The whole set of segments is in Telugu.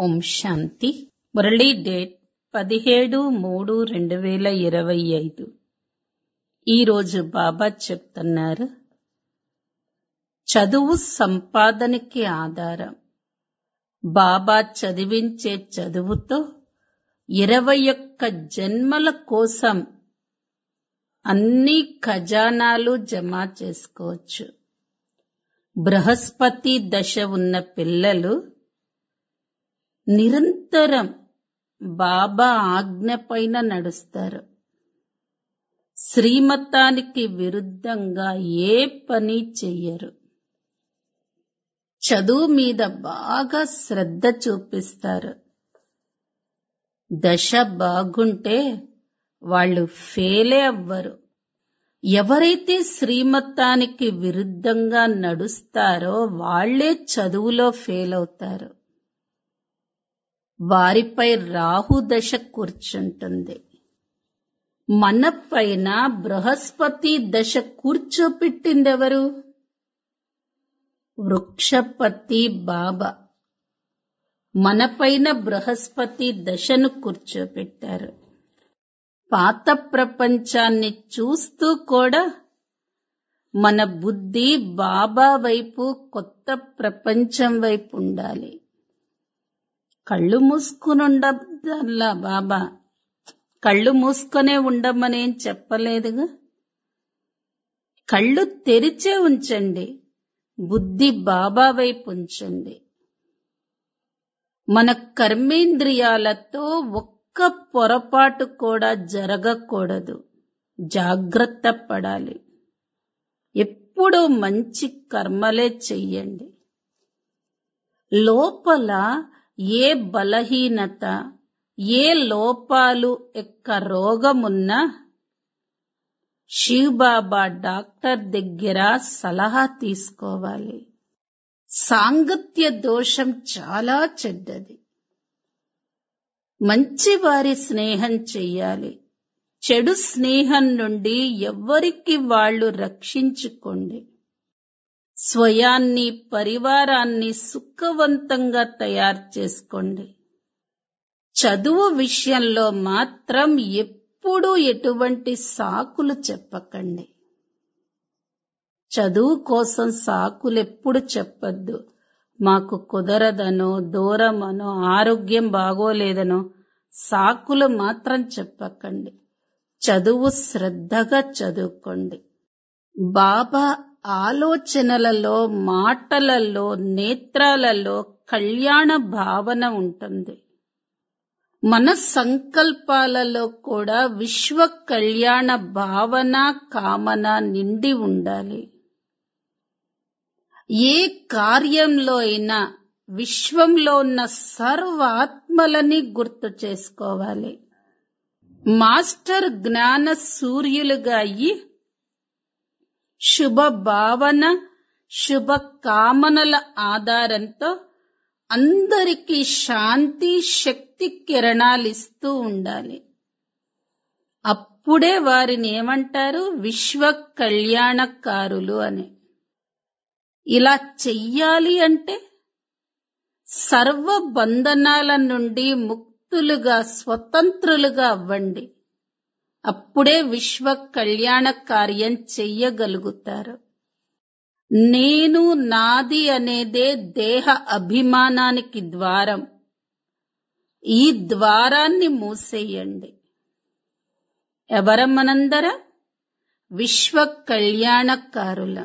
ఓం శాంతి మురళీ డేట్ పదిహేడు మూడు రెండు వేల ఇరవై ఐదు ఈరోజు బాబా చెప్తున్నారు చదువు సంపాదనకి ఆధారం బాబా చదివించే చదువుతో ఇరవై ఒక్క జన్మల కోసం అన్ని ఖజానాలు జమ చేసుకోవచ్చు బృహస్పతి దశ ఉన్న పిల్లలు నిరంతరం బాబా ఆజ్ఞ పైన నడుస్తారు శ్రీమతానికి విరుద్ధంగా ఏ పని చెయ్యరు చదువు మీద బాగా శ్రద్ధ చూపిస్తారు దశ బాగుంటే వాళ్ళు ఫెయిలే అవ్వరు ఎవరైతే శ్రీమతానికి విరుద్ధంగా నడుస్తారో వాళ్లే చదువులో ఫెయిల్ అవుతారు వారిపై రాహు దశ కూర్చుంటుంది మన పైన బృహస్పతి దశ కూర్చోపెట్టిందెవరు వృక్షపతి బాబా మన పైన బృహస్పతి దశను కూర్చోపెట్టారు పాత ప్రపంచాన్ని చూస్తూ కూడా మన బుద్ధి బాబా వైపు కొత్త ప్రపంచం వైపు ఉండాలి కళ్ళు మూసుకుని ఉండల్లా బాబా కళ్ళు మూసుకొనే ఉండమనేం చెప్పలేదుగా కళ్ళు తెరిచే ఉంచండి బుద్ధి బాబా వైపు ఉంచండి మన కర్మేంద్రియాలతో ఒక్క పొరపాటు కూడా జరగకూడదు జాగ్రత్త పడాలి ఎప్పుడూ మంచి కర్మలే చెయ్యండి లోపల ఏ బలహీనత ఏ లోపాలు యొక్క రోగమున్నా శివబాబా డాక్టర్ దగ్గర సలహా తీసుకోవాలి సాంగత్య దోషం చాలా చెడ్డది మంచి వారి స్నేహం చెయ్యాలి చెడు స్నేహం నుండి ఎవ్వరికి వాళ్ళు రక్షించుకోండి స్వయాన్ని పరివారాన్ని సుఖవంతంగా తయారు చేసుకోండి చదువు విషయంలో మాత్రం ఎప్పుడూ ఎటువంటి సాకులు చెప్పకండి చదువు కోసం సాకులు ఎప్పుడు చెప్పద్దు మాకు కుదరదనో దూరమనో ఆరోగ్యం బాగోలేదనో సాకులు మాత్రం చెప్పకండి చదువు శ్రద్ధగా చదువుకోండి బాబా ఆలోచనలలో మాటలలో నేత్రాలలో కళ్యాణ భావన ఉంటుంది మన సంకల్పాలలో కూడా విశ్వ కళ్యాణ భావన కామన నిండి ఉండాలి ఏ కార్యంలో అయినా విశ్వంలో ఉన్న సర్వ ఆత్మలని గుర్తు చేసుకోవాలి మాస్టర్ జ్ఞాన సూర్యులుగా అయ్యి శుభ భావన శుభ కామనల ఆధారంతో అందరికీ శాంతి శక్తి కిరణాలిస్తూ ఉండాలి అప్పుడే వారిని ఏమంటారు విశ్వ కళ్యాణకారులు అని ఇలా చెయ్యాలి అంటే సర్వ బంధనాల నుండి ముక్తులుగా స్వతంత్రులుగా అవ్వండి అప్పుడే విశ్వ కళ్యాణ కార్యం చెయ్యగలుగుతారు నేను నాది అనేదే దేహ అభిమానానికి ద్వారం ఈ ద్వారాన్ని మూసేయండి ఎవరమ్మనందరం విశ్వ కళ్యాణకారులం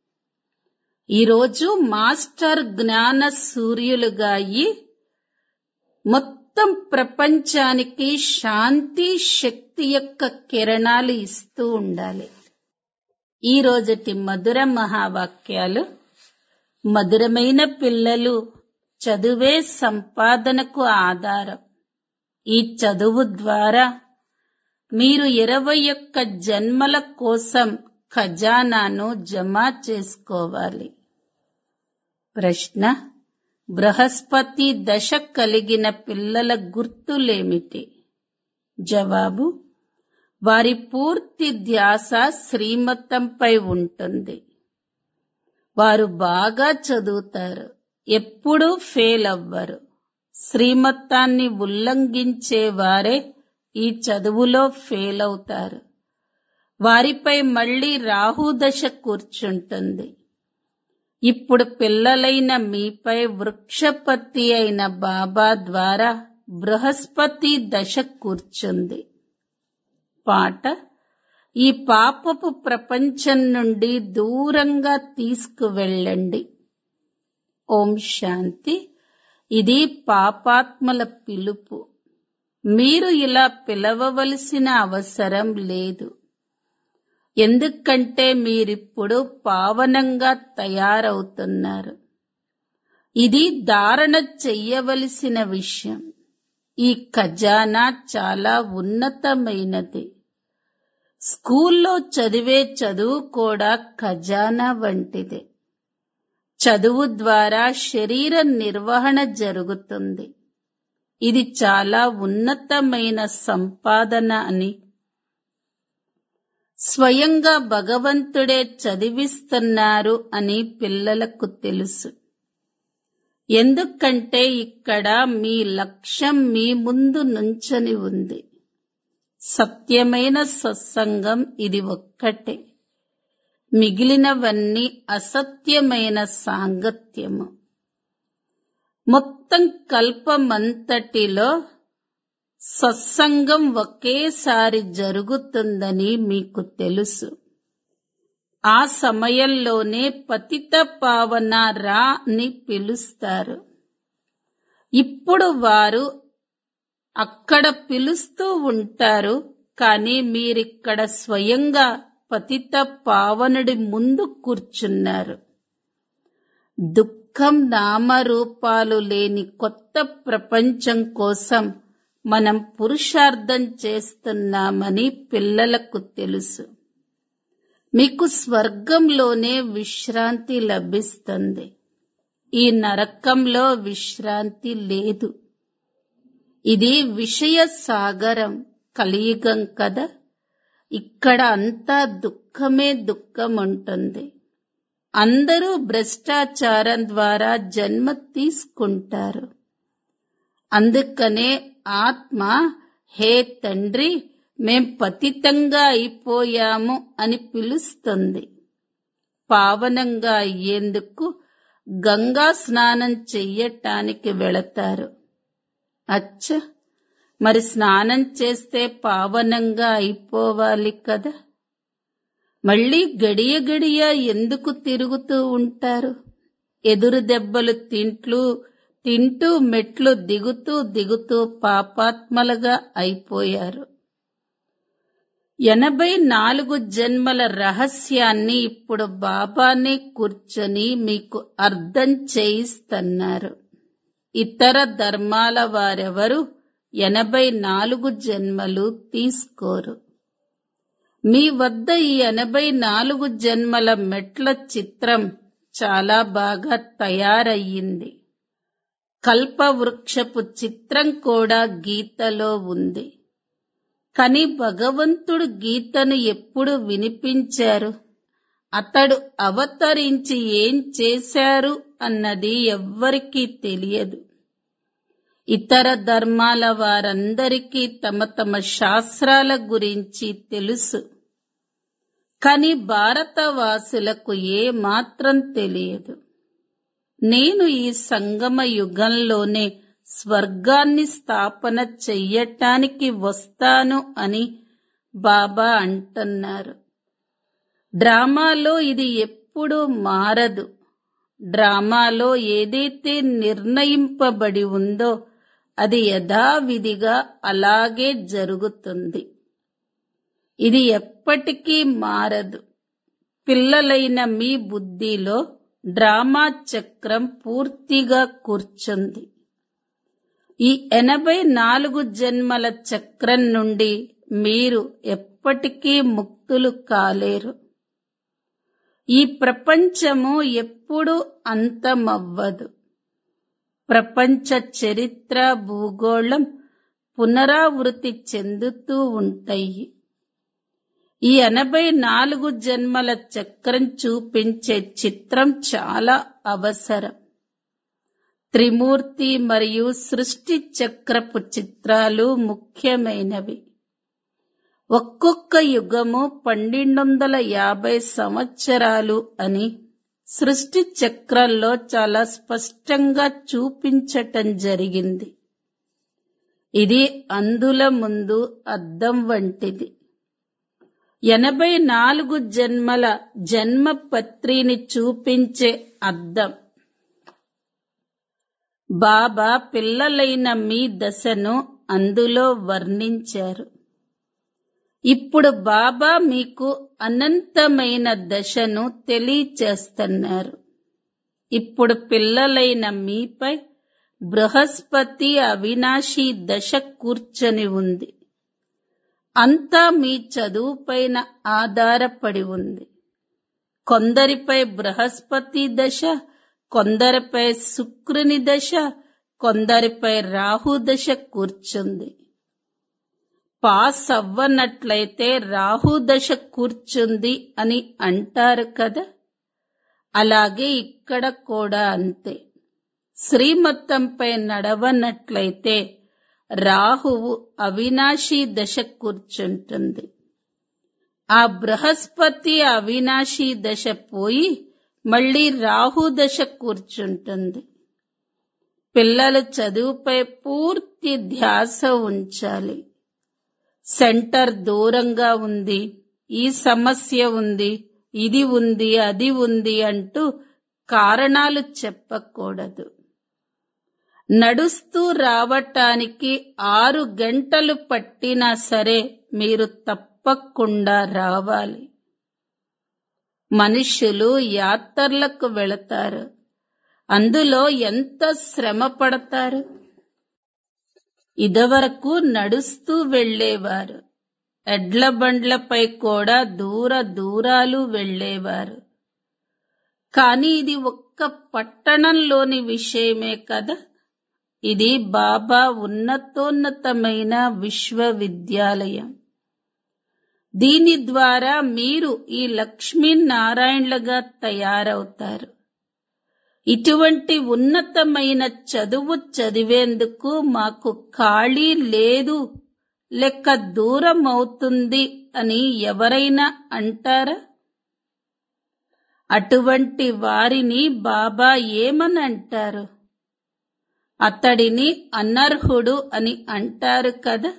ఈరోజు మాస్టర్ జ్ఞాన సూర్యులుగా అయ్యి మొత్తం ప్రపంచానికి శాంతి శక్తి యొక్క కిరణాలు ఇస్తూ ఉండాలి ఈ రోజటి మధుర మహావాక్యాలు మధురమైన పిల్లలు చదువే సంపాదనకు ఆధారం ఈ చదువు ద్వారా మీరు ఇరవై ఒక్క జన్మల కోసం ఖజానాను జమ చేసుకోవాలి ప్రశ్న బృహస్పతి దశ కలిగిన పిల్లల గుర్తులేమిటి జవాబు వారి పూర్తి ధ్యాస శ్రీమతంపై ఉంటుంది వారు బాగా చదువుతారు ఎప్పుడూ ఫెయిల్ అవ్వరు శ్రీమత్తాన్ని ఉల్లంఘించే వారే ఈ చదువులో ఫెయిల్ అవుతారు వారిపై మళ్ళీ రాహుదశ కూర్చుంటుంది ఇప్పుడు పిల్లలైన మీపై వృక్షపతి అయిన బాబా ద్వారా బృహస్పతి దశ కూర్చుంది పాట ఈ పాపపు ప్రపంచం నుండి దూరంగా తీసుకువెళ్ళండి ఓం శాంతి ఇది పాపాత్మల పిలుపు మీరు ఇలా పిలవవలసిన అవసరం లేదు ఎందుకంటే మీరిప్పుడు పావనంగా తయారవుతున్నారు ఇది ధారణ చెయ్యవలసిన విషయం ఈ ఖజానా చాలా ఉన్నతమైనది స్కూల్లో చదివే చదువు కూడా ఖజానా వంటిదే చదువు ద్వారా శరీర నిర్వహణ జరుగుతుంది ఇది చాలా ఉన్నతమైన సంపాదన అని స్వయంగా భగవంతుడే చదివిస్తున్నారు అని పిల్లలకు తెలుసు ఎందుకంటే ఇక్కడ మీ లక్ష్యం మీ ముందు నుంచని ఉంది సత్యమైన సత్సంగం ఇది ఒక్కటే మిగిలినవన్నీ అసత్యమైన సాంగత్యము మొత్తం కల్పమంతటిలో సత్సంగం ఒకేసారి జరుగుతుందని మీకు తెలుసు ఆ సమయంలోనే పతిత పావన రా అని పిలుస్తారు ఇప్పుడు వారు అక్కడ పిలుస్తూ ఉంటారు కానీ మీరిక్కడ స్వయంగా పతిత పావనుడి ముందు కూర్చున్నారు దుఃఖం నామరూపాలు లేని కొత్త ప్రపంచం కోసం మనం పురుషార్థం చేస్తున్నామని పిల్లలకు తెలుసు మీకు స్వర్గంలోనే విశ్రాంతి లభిస్తుంది ఈ నరకంలో విశ్రాంతి లేదు ఇది విషయ సాగరం కలియుగం కదా ఇక్కడ అంతా దుఃఖమే దుఃఖం ఉంటుంది అందరూ భ్రష్టాచారం ద్వారా జన్మ తీసుకుంటారు అందుకనే ఆత్మ హే తండ్రి మేం పతితంగా అయిపోయాము అని పిలుస్తుంది పావనంగా అయ్యేందుకు గంగా స్నానం చెయ్యటానికి వెళతారు అచ్చ మరి స్నానం చేస్తే పావనంగా అయిపోవాలి కదా మళ్ళీ గడియ గడియ ఎందుకు తిరుగుతూ ఉంటారు ఎదురు దెబ్బలు తింట్లు తింటూ మెట్లు దిగుతూ దిగుతూ పాపాత్మలుగా అయిపోయారు ఎనభై నాలుగు జన్మల రహస్యాన్ని ఇప్పుడు బాబానే కూర్చొని మీకు అర్థం చేయిస్తున్నారు ఇతర ధర్మాల వారెవరు ఎనభై నాలుగు జన్మలు తీసుకోరు మీ వద్ద ఈ ఎనభై నాలుగు జన్మల మెట్ల చిత్రం చాలా బాగా తయారయ్యింది కల్పవృక్షపు చిత్రం కూడా గీతలో ఉంది కాని భగవంతుడు గీతను ఎప్పుడు వినిపించారు అతడు అవతరించి ఏం చేశారు అన్నది ఎవ్వరికీ తెలియదు ఇతర ధర్మాల వారందరికీ తమ తమ శాస్త్రాల గురించి తెలుసు కాని భారతవాసులకు ఏ మాత్రం తెలియదు నేను ఈ సంగమ యుగంలోనే స్వర్గాన్ని స్థాపన చెయ్యటానికి వస్తాను అని బాబా అంటున్నారు డ్రామాలో ఇది ఎప్పుడూ మారదు డ్రామాలో ఏదైతే నిర్ణయింపబడి ఉందో అది యథావిధిగా అలాగే జరుగుతుంది ఇది ఎప్పటికీ మారదు పిల్లలైన మీ బుద్ధిలో డ్రామా చక్రం పూర్తిగా కూర్చుంది ఈ ఎనభై నాలుగు జన్మల చక్రం నుండి మీరు ఎప్పటికీ ముక్తులు కాలేరు ఈ ప్రపంచము ఎప్పుడూ అంతమవ్వదు ప్రపంచ చరిత్ర భూగోళం పునరావృతి చెందుతూ ఉంటాయి ఈ ఎనభై నాలుగు జన్మల చక్రం చూపించే చిత్రం చాలా అవసరం త్రిమూర్తి మరియు సృష్టి చక్రపు చిత్రాలు ముఖ్యమైనవి ఒక్కొక్క యుగము పన్నెండొందల యాభై సంవత్సరాలు అని సృష్టి చక్రంలో చాలా స్పష్టంగా చూపించటం జరిగింది ఇది అందుల ముందు అద్దం వంటిది ఎనభై నాలుగు జన్మల జన్మ పత్రిని చూపించే అద్దం బాబా పిల్లలైన మీ దశను అందులో వర్ణించారు ఇప్పుడు బాబా మీకు అనంతమైన దశను తెలియచేస్తున్నారు ఇప్పుడు పిల్లలైన మీపై బృహస్పతి అవినాశి దశ కూర్చొని ఉంది అంతా మీ చదువుపైన ఆధారపడి ఉంది కొందరిపై బృహస్పతి దశ కొందరిపై శుక్రుని దశ కొందరిపై రాహు దశ కూర్చుంది పాస్ అవ్వనట్లయితే రాహు దశ కూర్చుంది అని అంటారు కదా అలాగే ఇక్కడ కూడా అంతే శ్రీమతంపై నడవనట్లయితే రాహువు అవినాశి దశ కూర్చుంటుంది ఆ బృహస్పతి అవినాశి దశ పోయి మళ్ళీ రాహు దశ కూర్చుంటుంది పిల్లలు చదువుపై పూర్తి ధ్యాస ఉంచాలి సెంటర్ దూరంగా ఉంది ఈ సమస్య ఉంది ఇది ఉంది అది ఉంది అంటూ కారణాలు చెప్పకూడదు నడుస్తూ రావటానికి ఆరు గంటలు పట్టినా సరే మీరు తప్పకుండా రావాలి మనుషులు యాత్రలకు వెళతారు అందులో ఎంత శ్రమ పడతారు ఇదివరకు నడుస్తూ వెళ్లేవారు ఎడ్ల బండ్లపై కూడా దూర దూరాలు వెళ్లేవారు కానీ ఇది ఒక్క పట్టణంలోని విషయమే కదా ఇది బాబా ఉన్నతోన్నతమైన విశ్వవిద్యాలయం దీని ద్వారా మీరు ఈ లక్ష్మీనారాయణలుగా తయారవుతారు ఇటువంటి ఉన్నతమైన చదువు చదివేందుకు మాకు ఖాళీ లేదు లెక్క దూరం అవుతుంది అని ఎవరైనా అంటారా అటువంటి వారిని బాబా ఏమని అంటారు అతడిని అనర్హుడు అని అంటారు కదా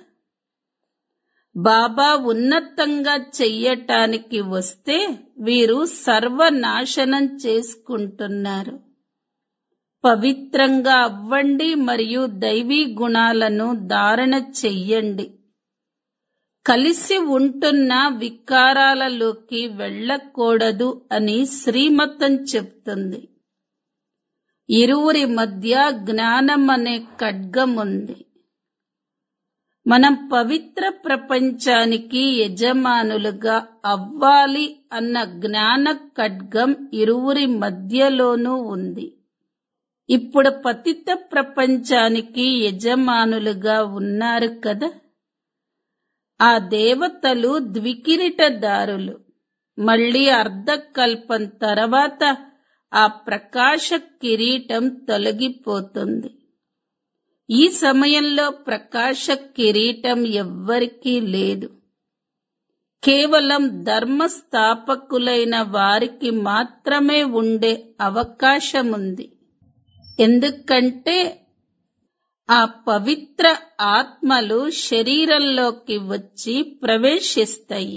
బాబా ఉన్నతంగా చెయ్యటానికి వస్తే వీరు సర్వనాశనం చేసుకుంటున్నారు పవిత్రంగా అవ్వండి మరియు దైవీ గుణాలను ధారణ చెయ్యండి కలిసి ఉంటున్న వికారాలలోకి వెళ్ళకూడదు అని శ్రీమతం చెప్తుంది ఇరువురి మధ్య జ్ఞానం అనే ఖడ్గం ఉంది మనం పవిత్ర ప్రపంచానికి యజమానులుగా అవ్వాలి అన్న జ్ఞాన ఖడ్గం ఇరువురి మధ్యలోనూ ఉంది ఇప్పుడు పతిత ప్రపంచానికి యజమానులుగా ఉన్నారు కదా ఆ దేవతలు ద్వికిరీటదారులు మళ్ళీ అర్ధకల్పం తర్వాత ఆ ప్రకాశ కిరీటం తొలగిపోతుంది ఈ సమయంలో ప్రకాశ కిరీటం ఎవ్వరికీ లేదు కేవలం ధర్మస్థాపకులైన వారికి మాత్రమే ఉండే అవకాశం ఉంది ఎందుకంటే ఆ పవిత్ర ఆత్మలు శరీరంలోకి వచ్చి ప్రవేశిస్తాయి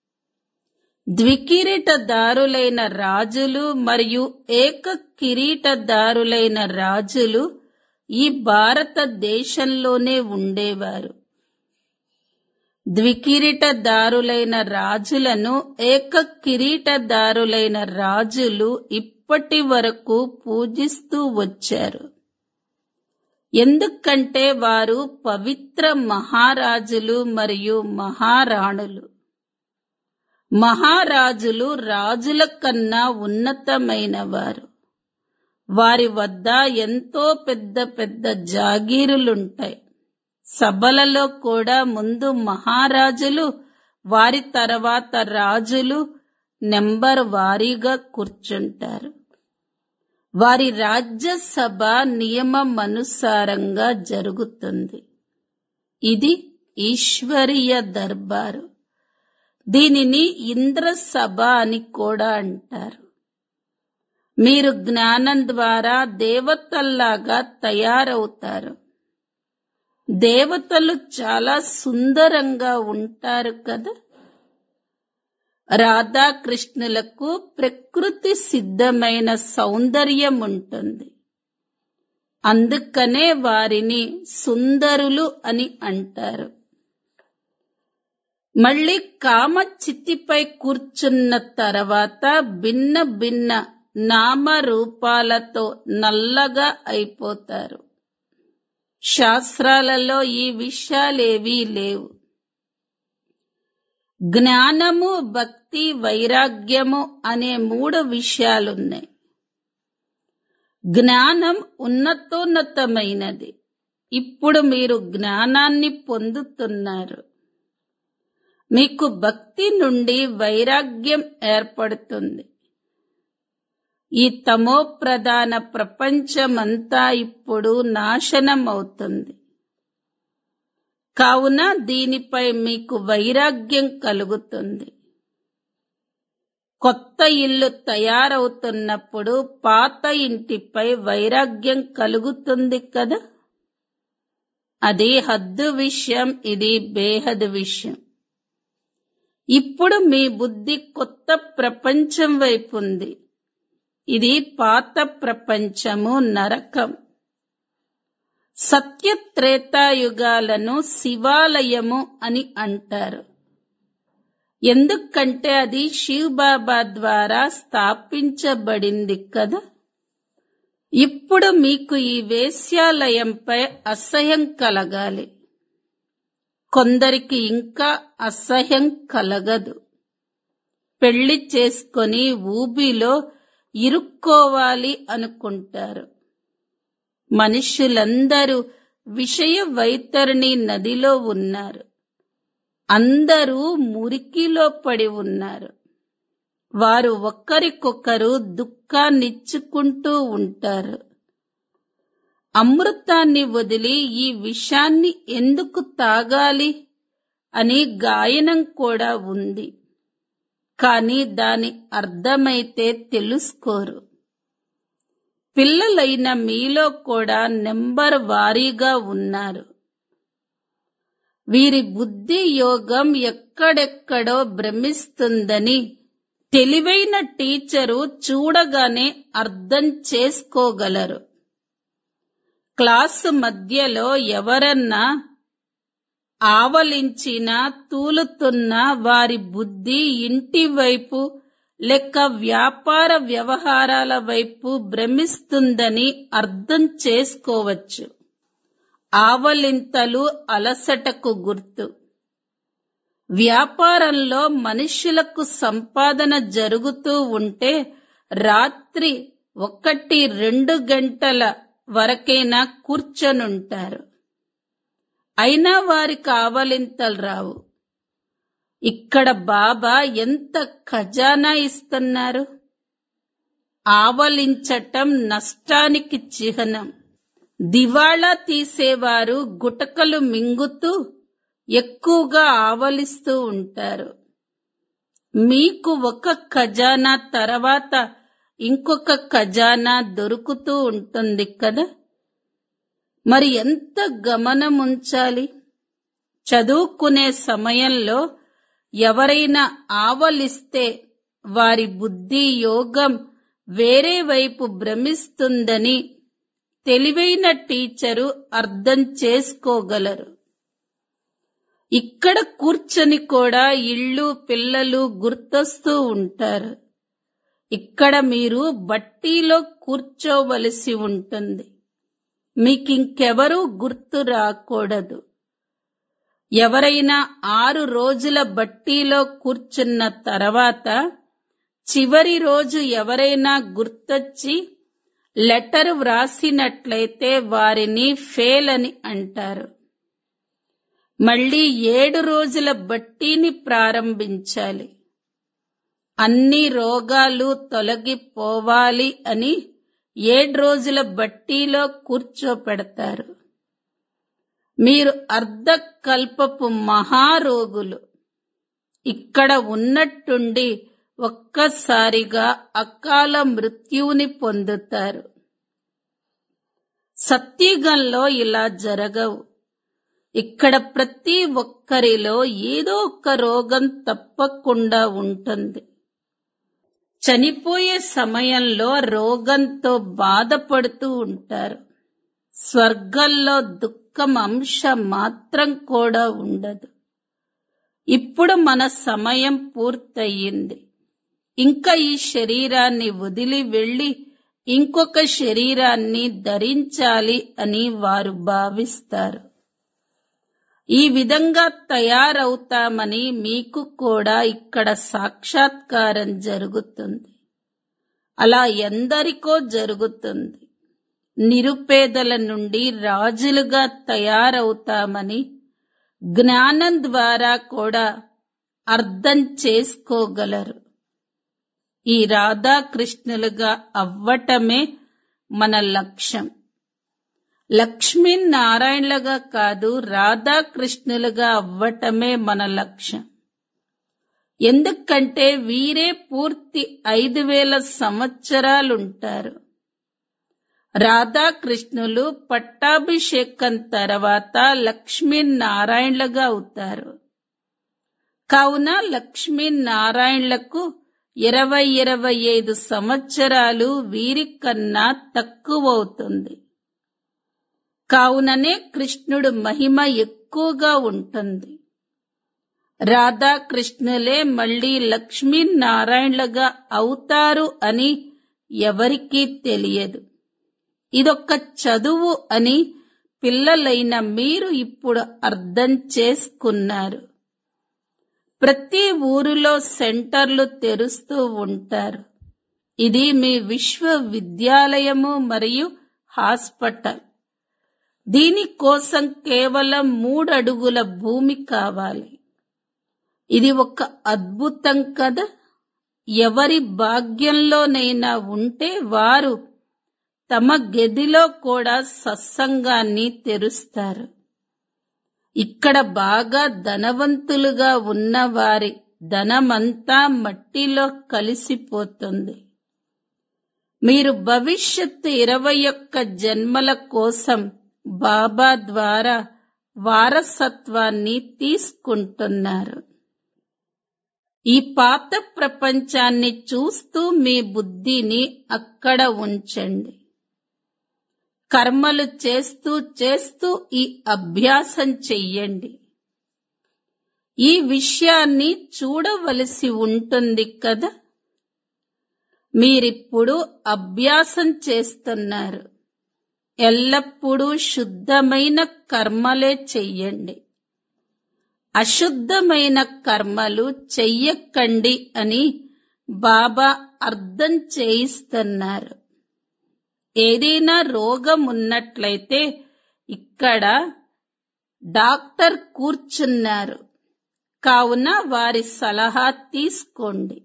ద్వికిరీటదారులైన రాజులు మరియు ఏక కిరీటదారులైన రాజులు ఈ భారతదేశంలోనే ఉండేవారు ద్వికిరీటదారులైన రాజులను ఏక కిరీటదారులైన రాజులు ఇప్పటి వరకు పూజిస్తూ వచ్చారు ఎందుకంటే వారు పవిత్ర మహారాజులు మరియు మహారాణులు మహారాజులు రాజుల కన్నా ఉన్నతమైన వారు వారి వద్ద ఎంతో పెద్ద పెద్ద జాగీరులుంటాయి సభలలో కూడా ముందు మహారాజులు వారి తర్వాత రాజులు నెంబర్ వారీగా కూర్చుంటారు వారి రాజ్యసభ నియమం అనుసారంగా జరుగుతుంది ఇది ఈశ్వరీయ దర్బారు దీనిని ఇంద్ర సభ అని కూడా అంటారు మీరు జ్ఞానం ద్వారా దేవతల్లాగా తయారవుతారు దేవతలు చాలా సుందరంగా ఉంటారు కదా రాధాకృష్ణులకు ప్రకృతి సిద్ధమైన సౌందర్యం ఉంటుంది అందుకనే వారిని సుందరులు అని అంటారు మళ్ళీ కామ చిత్తిపై కూర్చున్న తర్వాత భిన్న భిన్న నామరూపాలతో నల్లగా అయిపోతారు శాస్త్రాలలో ఈ విషయాలేవీ లేవు జ్ఞానము భక్తి వైరాగ్యము అనే మూడు విషయాలున్నాయి జ్ఞానం ఉన్నతోన్నతమైనది ఇప్పుడు మీరు జ్ఞానాన్ని పొందుతున్నారు మీకు భక్తి నుండి వైరాగ్యం ఏర్పడుతుంది ఈ తమో ప్రధాన ప్రపంచమంతా ఇప్పుడు నాశనం అవుతుంది కావున దీనిపై మీకు వైరాగ్యం కలుగుతుంది కొత్త ఇల్లు తయారవుతున్నప్పుడు పాత ఇంటిపై వైరాగ్యం కలుగుతుంది కదా అది హద్దు విషయం ఇది బేహద్ విషయం ఇప్పుడు మీ బుద్ధి కొత్త ప్రపంచం వైపు ఉంది ఇది పాత ప్రపంచము నరకం సత్యత్రేతాయుగాలను శివాలయము అని అంటారు ఎందుకంటే అది శివ్ బాబా ద్వారా స్థాపించబడింది కదా ఇప్పుడు మీకు ఈ వేశ్యాలయంపై అసహ్యం కలగాలి కొందరికి ఇంకా అసహ్యం కలగదు పెళ్లి చేసుకొని ఊబిలో ఇరుక్కోవాలి అనుకుంటారు మనుషులందరూ విషయ వైతరణి నదిలో ఉన్నారు అందరూ మురికిలో పడి ఉన్నారు వారు ఒకరికొకరు దుఃఖాన్నిచ్చుకుంటూ ఉంటారు అమృతాన్ని వదిలి ఈ విషాన్ని ఎందుకు తాగాలి అని గాయనం కూడా ఉంది కానీ దాని అర్థమైతే తెలుసుకోరు పిల్లలైన మీలో కూడా నెంబర్ వారీగా ఉన్నారు వీరి బుద్ధి యోగం ఎక్కడెక్కడో భ్రమిస్తుందని తెలివైన టీచరు చూడగానే అర్థం చేసుకోగలరు క్లాసు మధ్యలో ఎవరన్నా ఆవలించినా తూలుతున్న వారి బుద్ధి ఇంటి వైపు లెక్క వ్యాపార వ్యవహారాల వైపు భ్రమిస్తుందని అర్థం చేసుకోవచ్చు ఆవలింతలు అలసటకు గుర్తు వ్యాపారంలో మనుషులకు సంపాదన జరుగుతూ ఉంటే రాత్రి ఒకటి రెండు గంటల వరకైనా కూర్చొనుంటారు అయినా వారికి ఆవలింతలు రావు ఇక్కడ బాబా ఎంత ఖజానా ఇస్తున్నారు ఆవలించటం నష్టానికి చిహ్నం దివాళా తీసేవారు గుటకలు మింగుతూ ఎక్కువగా ఆవలిస్తూ ఉంటారు మీకు ఒక ఖజానా తర్వాత ఇంకొక ఖజానా దొరుకుతూ ఉంటుంది కదా మరి ఎంత గమనం ఉంచాలి చదువుకునే సమయంలో ఎవరైనా ఆవలిస్తే వారి బుద్ధి యోగం వేరే వైపు భ్రమిస్తుందని తెలివైన టీచరు అర్థం చేసుకోగలరు ఇక్కడ కూర్చొని కూడా ఇళ్ళు పిల్లలు గుర్తొస్తూ ఉంటారు ఇక్కడ మీరు బట్టీలో కూర్చోవలసి ఉంటుంది మీకింకెవరూ గుర్తు రాకూడదు ఎవరైనా ఆరు రోజుల బట్టీలో కూర్చున్న తర్వాత చివరి రోజు ఎవరైనా గుర్తొచ్చి లెటర్ వ్రాసినట్లయితే వారిని ఫెయిల్ అని అంటారు మళ్ళీ ఏడు రోజుల బట్టీని ప్రారంభించాలి అన్ని రోగాలు తొలగిపోవాలి అని ఏడు రోజుల బట్టీలో కూర్చోపెడతారు మీరు అర్ధకల్పపు మహారోగులు ఇక్కడ ఉన్నట్టుండి ఒక్కసారిగా అకాల మృత్యువుని పొందుతారు సత్యుగంలో ఇలా జరగవు ఇక్కడ ప్రతి ఒక్కరిలో ఏదో ఒక రోగం తప్పకుండా ఉంటుంది చనిపోయే సమయంలో రోగంతో బాధపడుతూ ఉంటారు స్వర్గంలో దుఃఖం అంశ మాత్రం కూడా ఉండదు ఇప్పుడు మన సమయం పూర్తయింది ఇంకా ఈ శరీరాన్ని వదిలి వెళ్లి ఇంకొక శరీరాన్ని ధరించాలి అని వారు భావిస్తారు ఈ విధంగా తయారవుతామని మీకు కూడా ఇక్కడ సాక్షాత్కారం జరుగుతుంది అలా ఎందరికో జరుగుతుంది నిరుపేదల నుండి రాజులుగా తయారవుతామని జ్ఞానం ద్వారా కూడా అర్థం చేసుకోగలరు ఈ రాధాకృష్ణులుగా అవ్వటమే మన లక్ష్యం లక్ష్మీనారాయణలుగా కాదు రాధాకృష్ణులుగా అవ్వటమే మన లక్ష్యం ఎందుకంటే వీరే పూర్తి ఐదు వేల సంవత్సరాలుంటారు రాధాకృష్ణులు పట్టాభిషేకం తర్వాత లక్ష్మీనారాయణలుగా అవుతారు కావున లక్ష్మీనారాయణలకు ఇరవై ఇరవై ఐదు సంవత్సరాలు వీరికన్నా తక్కువవుతుంది కావుననే కృష్ణుడు మహిమ ఎక్కువగా ఉంటుంది రాధాకృష్ణులే మళ్ళీ లక్ష్మీనారాయణలుగా అవుతారు అని ఎవరికీ తెలియదు ఇదొక్క చదువు అని పిల్లలైన మీరు ఇప్పుడు అర్థం చేసుకున్నారు ప్రతి ఊరిలో సెంటర్లు తెరుస్తూ ఉంటారు ఇది మీ విశ్వవిద్యాలయము మరియు హాస్పిటల్ దీనికోసం కేవలం మూడడుగుల భూమి కావాలి ఇది ఒక అద్భుతం కదా ఎవరి భాగ్యంలోనైనా ఉంటే వారు తమ గదిలో కూడా సత్సంగాన్ని తెరుస్తారు ఇక్కడ బాగా ధనవంతులుగా ఉన్న వారి ధనమంతా మట్టిలో కలిసిపోతుంది మీరు భవిష్యత్తు ఇరవై ఒక్క జన్మల కోసం బాబా ద్వారా వారసత్వాన్ని తీసుకుంటున్నారు ఈ పాత ప్రపంచాన్ని చూస్తూ మీ బుద్ధిని అక్కడ ఉంచండి కర్మలు చేస్తూ చేస్తూ ఈ అభ్యాసం చెయ్యండి ఈ విషయాన్ని చూడవలసి ఉంటుంది కదా మీరిప్పుడు అభ్యాసం చేస్తున్నారు ఎల్లప్పుడూ శుద్ధమైన కర్మలే చెయ్యండి అశుద్ధమైన కర్మలు చెయ్యకండి అని బాబా అర్థం చేయిస్తున్నారు ఏదైనా రోగం ఉన్నట్లయితే ఇక్కడ డాక్టర్ కూర్చున్నారు కావున వారి సలహా తీసుకోండి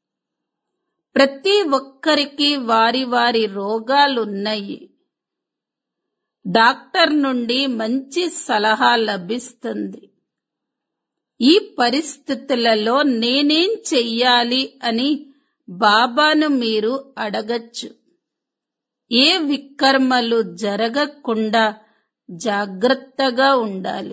ప్రతి ఒక్కరికి వారి వారి రోగాలున్నాయి డాక్టర్ నుండి మంచి సలహా లభిస్తుంది ఈ పరిస్థితులలో నేనేం చెయ్యాలి అని బాబాను మీరు అడగచ్చు ఏ వికర్మలు జరగకుండా జాగ్రత్తగా ఉండాలి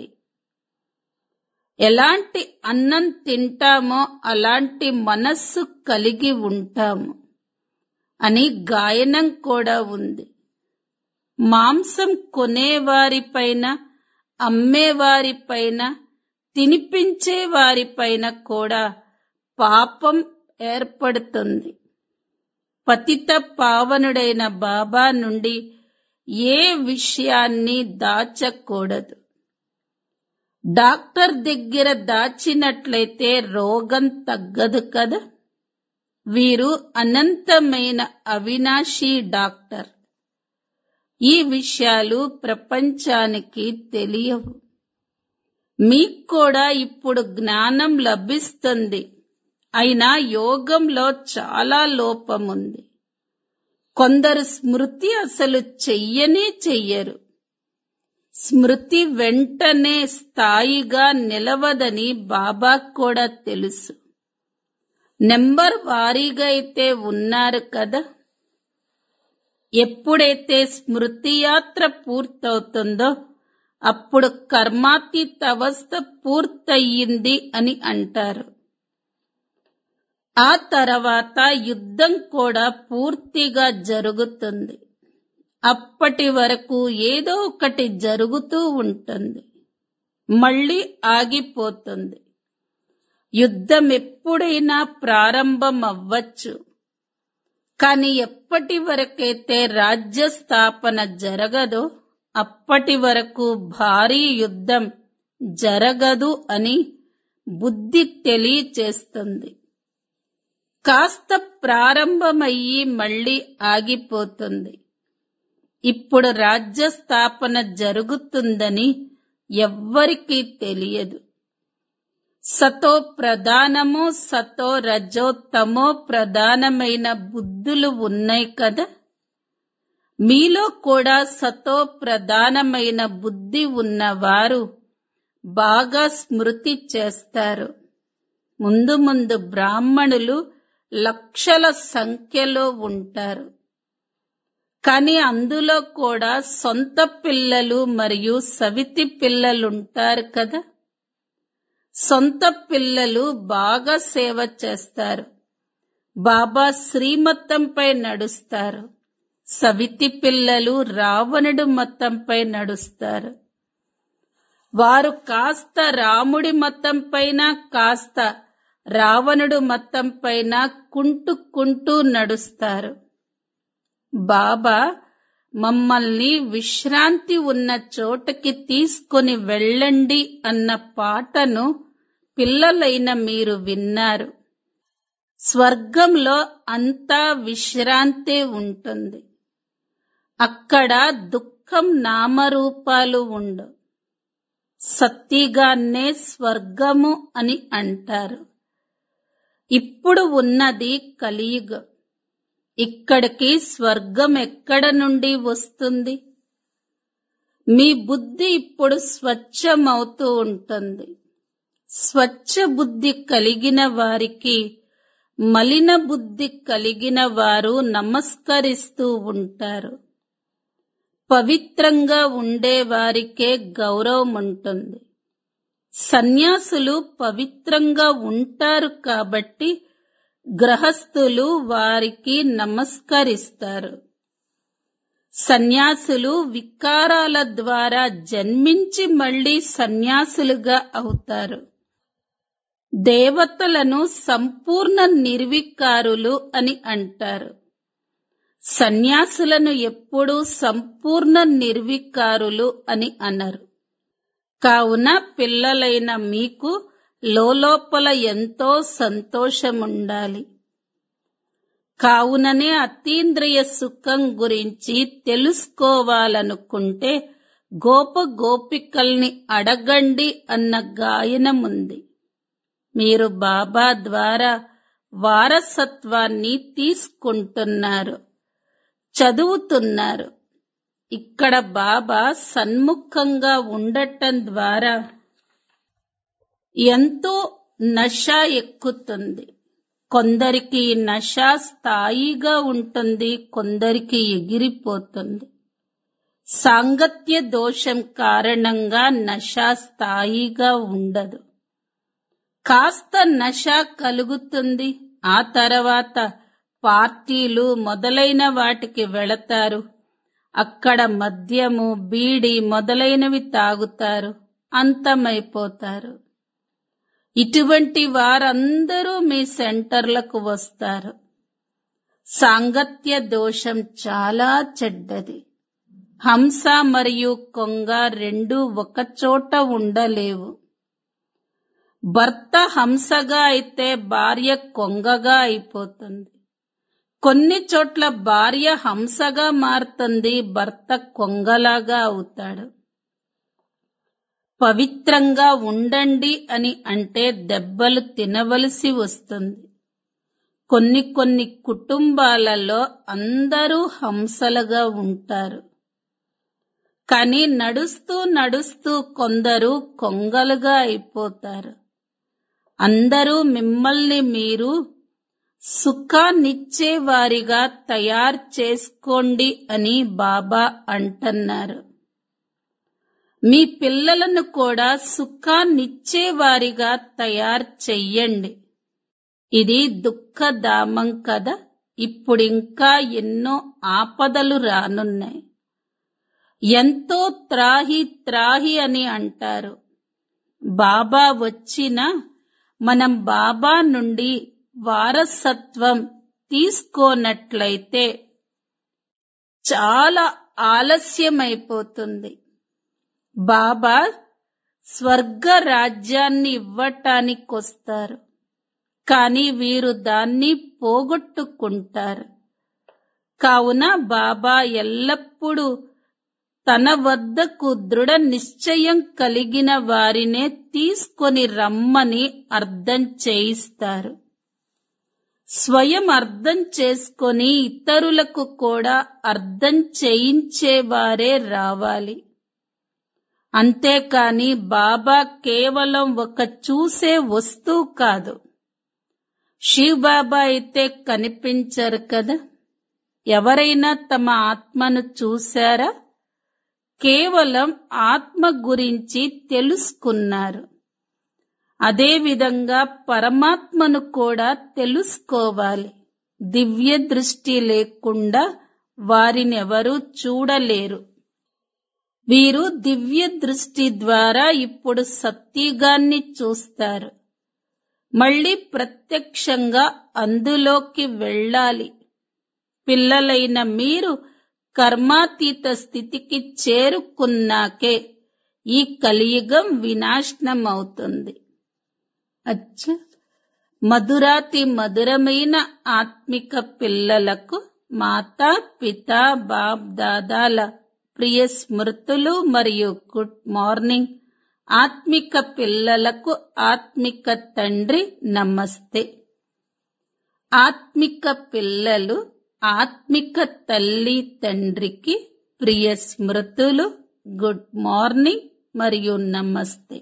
ఎలాంటి అన్నం తింటామో అలాంటి మనస్సు కలిగి ఉంటాము అని గాయనం కూడా ఉంది మాంసం కొనేవారిపైన అమ్మేవారిపైన తినిపించే వారిపైన కూడా పాపం ఏర్పడుతుంది పతిత పావనుడైన బాబా నుండి ఏ విషయాన్ని దాచకూడదు డాక్టర్ దగ్గర దాచినట్లయితే రోగం తగ్గదు కదా వీరు అనంతమైన అవినాశీ డాక్టర్ ఈ విషయాలు ప్రపంచానికి తెలియవు మీకు కూడా ఇప్పుడు జ్ఞానం లభిస్తుంది అయినా యోగంలో చాలా లోపముంది కొందరు స్మృతి అసలు చెయ్యనే చెయ్యరు స్మృతి వెంటనే స్థాయిగా నిలవదని బాబా కూడా తెలుసు నెంబర్ వారీగా అయితే ఉన్నారు కదా ఎప్పుడైతే స్మృతి యాత్ర పూర్తవుతుందో అప్పుడు కర్మాతీత అవస్థ పూర్తయింది అని అంటారు ఆ తర్వాత యుద్ధం కూడా పూర్తిగా జరుగుతుంది అప్పటి వరకు ఏదో ఒకటి జరుగుతూ ఉంటుంది మళ్ళీ ఆగిపోతుంది యుద్ధం ఎప్పుడైనా ప్రారంభం అవ్వచ్చు కానీ ఎప్పటి వరకైతే రాజ్య స్థాపన జరగదో అప్పటి వరకు భారీ యుద్ధం జరగదు అని బుద్ధి తెలియచేస్తుంది కాస్త ప్రారంభమయ్యి మళ్ళీ ఆగిపోతుంది ఇప్పుడు రాజ్య స్థాపన జరుగుతుందని ఎవ్వరికీ తెలియదు సతో ప్రధానము సతో రజో తమో ప్రధానమైన బుద్ధులు ఉన్నాయి కదా మీలో కూడా సతో ప్రధానమైన బుద్ధి ఉన్నవారు బాగా స్మృతి చేస్తారు ముందు ముందు బ్రాహ్మణులు లక్షల సంఖ్యలో ఉంటారు కానీ అందులో కూడా సొంత పిల్లలు మరియు సవితి పిల్లలుంటారు కదా సొంత పిల్లలు బాగా సేవ చేస్తారు బాబా శ్రీమతంపై నడుస్తారు సవితి పిల్లలు రావణుడు మతంపై నడుస్తారు వారు కాస్త రాముడి మతం పైన కాస్త రావణుడు మతం పైన కుంటుకుంటూ నడుస్తారు బాబా మమ్మల్ని విశ్రాంతి ఉన్న చోటకి తీసుకొని వెళ్ళండి అన్న పాటను పిల్లలైన మీరు విన్నారు స్వర్గంలో అంతా విశ్రాంతే ఉంటుంది అక్కడ దుఃఖం నామరూపాలు ఉండవు సత్తిగానే స్వర్గము అని అంటారు ఇప్పుడు ఉన్నది కలియుగం ఇక్కడికి స్వర్గం ఎక్కడ నుండి వస్తుంది మీ బుద్ధి ఇప్పుడు స్వచ్ఛమవుతూ ఉంటుంది స్వచ్ఛ బుద్ధి కలిగిన వారికి మలిన బుద్ధి కలిగిన వారు నమస్కరిస్తూ ఉంటారు పవిత్రంగా ఉండే వారికే గౌరవం ఉంటుంది సన్యాసులు పవిత్రంగా ఉంటారు కాబట్టి గ్రహస్థులు వారికి నమస్కరిస్తారు సన్యాసులు వికారాల ద్వారా జన్మించి మళ్ళీ సన్యాసులుగా అవుతారు దేవతలను సంపూర్ణ నిర్వికారులు అని అంటారు సన్యాసులను ఎప్పుడూ సంపూర్ణ నిర్వికారులు అని అనరు కావున పిల్లలైన మీకు లోపల ఎంతో సంతోషముండాలి కావుననే అతీంద్రియ సుఖం గురించి తెలుసుకోవాలనుకుంటే గోప గోపికల్ని అడగండి అన్న గాయనముంది మీరు బాబా ద్వారా వారసత్వాన్ని తీసుకుంటున్నారు చదువుతున్నారు ఇక్కడ బాబా సన్ముఖంగా ఉండటం ద్వారా ఎంతో నష ఎక్కుతుంది కొందరికి నష స్థాయిగా ఉంటుంది కొందరికి ఎగిరిపోతుంది సాంగత్య దోషం కారణంగా నష స్థాయిగా ఉండదు కాస్త నష కలుగుతుంది ఆ తర్వాత పార్టీలు మొదలైన వాటికి వెళతారు అక్కడ మద్యము బీడి మొదలైనవి తాగుతారు అంతమైపోతారు ఇటువంటి వారందరూ మీ సెంటర్లకు వస్తారు సాంగత్య దోషం చాలా చెడ్డది హంస మరియు కొంగ రెండు ఒకచోట ఉండలేవు భర్త హంసగా అయితే భార్య కొంగగా అయిపోతుంది కొన్ని చోట్ల భార్య హంసగా మారుతుంది భర్త కొంగలాగా అవుతాడు పవిత్రంగా ఉండండి అని అంటే దెబ్బలు తినవలసి వస్తుంది కొన్ని కొన్ని కుటుంబాలలో అందరూ హంసలుగా ఉంటారు కానీ నడుస్తూ నడుస్తూ కొందరు కొంగలుగా అయిపోతారు అందరూ మిమ్మల్ని మీరు సుఖాన్నిచ్చే వారిగా తయారు చేసుకోండి అని బాబా అంటున్నారు మీ పిల్లలను కూడా సుఖాన్నిచ్చే వారిగా తయారు చెయ్యండి ఇది దుఃఖధామం కదా ఇప్పుడింకా ఎన్నో ఆపదలు రానున్నాయి ఎంతో త్రాహి త్రాహి అని అంటారు బాబా వచ్చిన మనం బాబా నుండి వారసత్వం తీసుకోనట్లయితే చాలా ఆలస్యమైపోతుంది బాబా స్వర్గ రాజ్యాన్ని ఇవ్వటానికొస్తారు కానీ వీరు దాన్ని పోగొట్టుకుంటారు కావున బాబా ఎల్లప్పుడూ తన వద్దకు దృఢ నిశ్చయం కలిగిన వారినే తీసుకొని రమ్మని అర్థం చేయిస్తారు స్వయం అర్థం చేసుకొని ఇతరులకు కూడా అర్థం చేయించేవారే రావాలి అంతేకాని బాబా కేవలం ఒక చూసే వస్తువు కాదు శివ్ బాబా అయితే కనిపించరు కదా ఎవరైనా తమ ఆత్మను చూశారా కేవలం ఆత్మ గురించి తెలుసుకున్నారు అదేవిధంగా పరమాత్మను కూడా తెలుసుకోవాలి దివ్య దృష్టి లేకుండా వారినెవరూ చూడలేరు వీరు దివ్య దృష్టి ద్వారా ఇప్పుడు సత్యుగాన్ని చూస్తారు మళ్ళీ ప్రత్యక్షంగా అందులోకి వెళ్ళాలి పిల్లలైన మీరు కర్మాతీత స్థితికి చేరుకున్నాకే ఈ కలియుగం వినాశనం అవుతుంది అచ్చ మధురాతి మధురమైన ఆత్మిక పిల్లలకు మాతా పిత బాప్ దాదాల ప్రియ స్మృతులు మరియు గుడ్ మార్నింగ్ ఆత్మిక పిల్లలకు ఆత్మిక తండ్రి నమస్తే ఆత్మిక పిల్లలు ఆత్మిక తల్లి తండ్రికి ప్రియ స్మృతులు గుడ్ మార్నింగ్ మరియు నమస్తే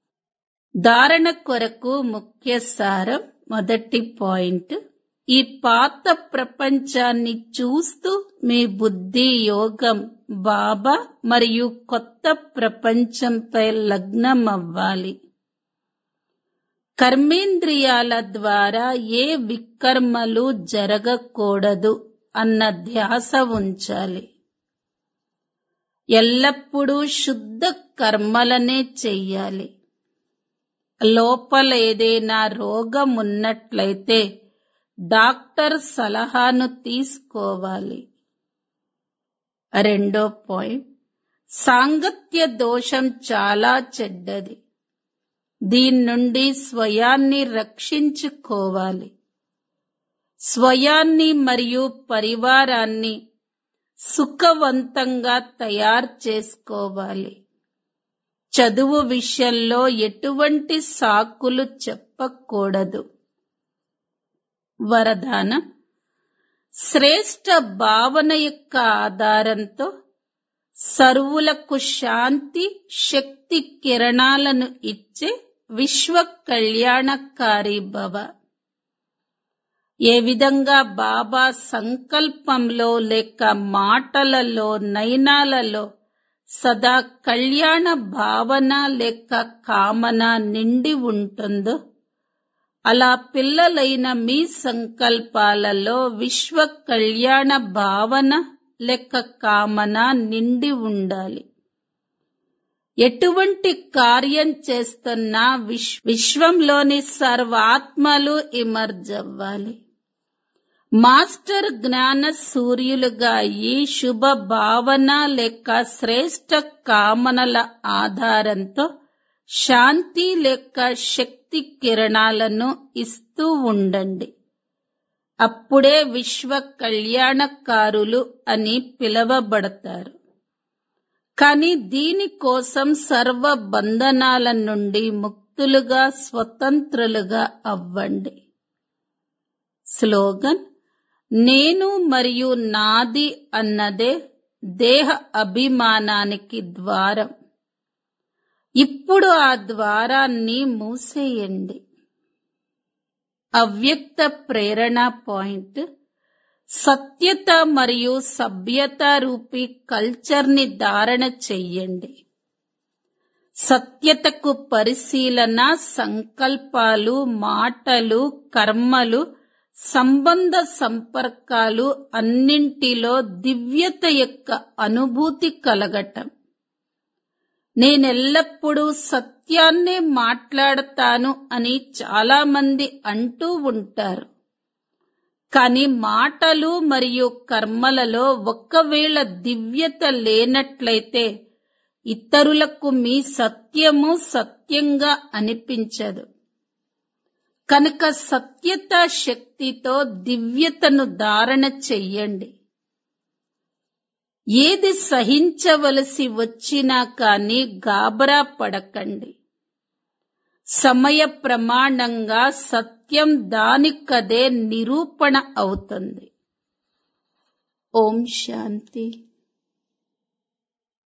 ధారణ కొరకు ముఖ్య సారం మొదటి పాయింట్ ఈ పాత ప్రపంచాన్ని చూస్తూ మీ బుద్ధి యోగం బాబా మరియు కొత్త ప్రపంచంపై లగ్నం అవ్వాలి కర్మేంద్రియాల ద్వారా ఏ వికర్మలు జరగకూడదు అన్న ధ్యాస ఉంచాలి ఎల్లప్పుడూ శుద్ధ కర్మలనే చెయ్యాలి లోపల ఏదైనా రోగం ఉన్నట్లయితే డాక్టర్ సలహాను తీసుకోవాలి రెండో పాయింట్ సాంగత్య దోషం చాలా చెడ్డది దీని నుండి స్వయాన్ని రక్షించుకోవాలి స్వయాన్ని మరియు పరివారాన్ని సుఖవంతంగా తయారు చేసుకోవాలి చదువు విషయంలో ఎటువంటి సాకులు చెప్పకూడదు వరదానం శ్రేష్ట భావన యొక్క ఆధారంతో సర్వులకు శాంతి శక్తి కిరణాలను ఇచ్చే విశ్వ కళ్యాణకారి భవ ఏ విధంగా బాబా సంకల్పంలో లేక మాటలలో నయనాలలో సదా కళ్యాణ భావన లేక కామన నిండి ఉంటుందో అలా పిల్లలైన మీ సంకల్పాలలో విశ్వ కళ్యాణ భావన లెక్క కామన నిండి ఉండాలి ఎటువంటి కార్యం చేస్తున్నా విశ్ విశ్వంలోని సర్వాత్మలు ఇమర్జ్ అవ్వాలి మాస్టర్ జ్ఞాన సూర్యులుగా ఈ శుభ భావన లేక శ్రేష్ట కామనల ఆధారంతో శాంతి లేక శక్తి కిరణాలను ఇస్తూ ఉండండి అప్పుడే విశ్వ కళ్యాణకారులు అని పిలవబడతారు కానీ దీనికోసం సర్వ బంధనాల నుండి ముక్తులుగా స్వతంత్రులుగా అవ్వండి స్లోగన్ నేను మరియు నాది అన్నదే దేహ అభిమానానికి ద్వారం ఇప్పుడు ఆ ద్వారాన్ని మూసేయండి అవ్యక్త ప్రేరణ పాయింట్ సత్యత మరియు సభ్యత రూపీ కల్చర్ ని ధారణ చెయ్యండి సత్యతకు పరిశీలన సంకల్పాలు మాటలు కర్మలు సంబంధ సంపర్కాలు అన్నింటిలో దివ్యత యొక్క అనుభూతి కలగటం నేనెల్లప్పుడూ సత్యాన్నే మాట్లాడతాను అని చాలా మంది అంటూ ఉంటారు కానీ మాటలు మరియు కర్మలలో ఒక్కవేళ దివ్యత లేనట్లయితే ఇతరులకు మీ సత్యము సత్యంగా అనిపించదు కనుక సత్యత శక్తితో దివ్యతను ధారణ చెయ్యండి ఏది సహించవలసి వచ్చినా కానీ గాబరా పడకండి సమయ ప్రమాణంగా సత్యం దానికదే నిరూపణ అవుతుంది ఓం శాంతి